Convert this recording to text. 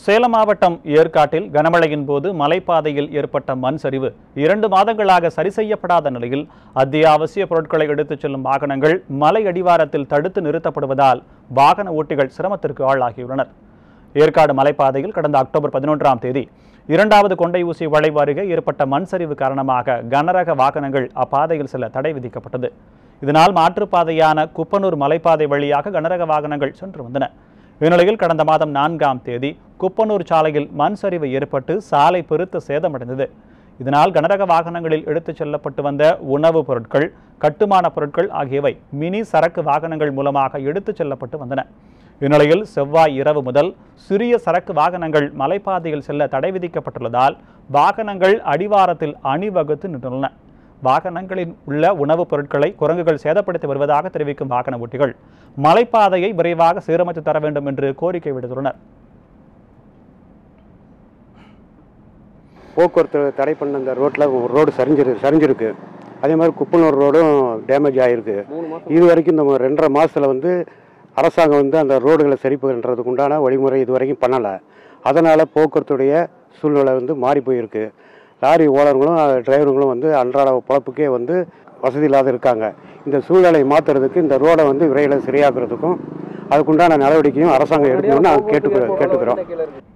சேலம் மாவட்டம் ஏற்காட்டில் கனமழையின் போது மலைப்பாதையில் ஏற்பட்ட மண் சரிவு இரண்டு மாதங்களாக சரி செய்யப்படாத நிலையில் அத்தியாவசிய பொருட்களை எடுத்துச் செல்லும் வாகனங்கள் மலை அடிவாரத்தில் தடுத்து நிறுத்தப்படுவதால் வாகன ஓட்டிகள் சிரமத்திற்கு ஆளாகியுள்ளனர் ஏற்காடு மலைப்பாதையில் கடந்த அக்டோபர் பதினொன்றாம் தேதி இரண்டாவது கொண்டை ஊசி வளைவு அருகே ஏற்பட்ட மண் சரிவு காரணமாக கனரக வாகனங்கள் அப்பாதையில் செல்ல தடை விதிக்கப்பட்டது இதனால் மாற்றுப்பாதையான குப்பனூர் மலைப்பாதை வழியாக கனரக வாகனங்கள் சென்று வந்தன இந்நிலையில் கடந்த மாதம் நான்காம் தேதி குப்பனூர் சாலையில் மண் சரிவு ஏற்பட்டு சாலை பெருத்த சேதமடைந்தது இதனால் கனரக வாகனங்களில் எடுத்துச் செல்லப்பட்டு வந்த உணவுப் பொருட்கள் கட்டுமான பொருட்கள் ஆகியவை மினி சரக்கு வாகனங்கள் மூலமாக எடுத்துச் செல்லப்பட்டு வந்தன இந்நிலையில் செவ்வாய் இரவு முதல் சிறிய சரக்கு வாகனங்கள் மலைப்பாதையில் செல்ல தடை விதிக்கப்பட்டுள்ளதால் வாகனங்கள் அடிவாரத்தில் அணிவகுத்து நின்றுள்ளன வாகனங்களில் உள்ள உணவுப் பொருட்களை குரங்குகள் சேதப்படுத்தி வருவதாக தெரிவிக்கும் வாகன ஓட்டிகள் மலைப்பாதையை விரைவாக சீரமைத்து தர வேண்டும் என்று கோரிக்கை விடுத்துள்ளனர் போக்குவரத்து தடை பண்ண அந்த ரோட்டில் ஒரு ரோடு சரிஞ்சிரு சரிஞ்சிருக்கு அதே மாதிரி குப்பனூர் ரோடும் டேமேஜ் ஆகிருக்கு இது வரைக்கும் இந்த ரெண்டரை மாதத்தில் வந்து அரசாங்கம் வந்து அந்த ரோடுகளை சரி பண்ணுறதுக்கு உண்டான வழிமுறை இது வரைக்கும் பண்ணலை அதனால் போக்குவரத்துடைய சூழ்நிலை வந்து மாறி போயிருக்கு லாரி ஓனர்களும் டிரைவருங்களும் வந்து அன்றாட பொழப்புக்கே வந்து வசதி இல்லாத இருக்காங்க இந்த சூழ்நிலையை மாற்றுறதுக்கு இந்த ரோடை வந்து விரைவில் சரியாக்குறதுக்கும் அதுக்குண்டான நடவடிக்கையும் அரசாங்கம் எடுக்கணும்னு நாங்கள் கேட்டுக்கிறோம் கேட்டுக்கிறோம்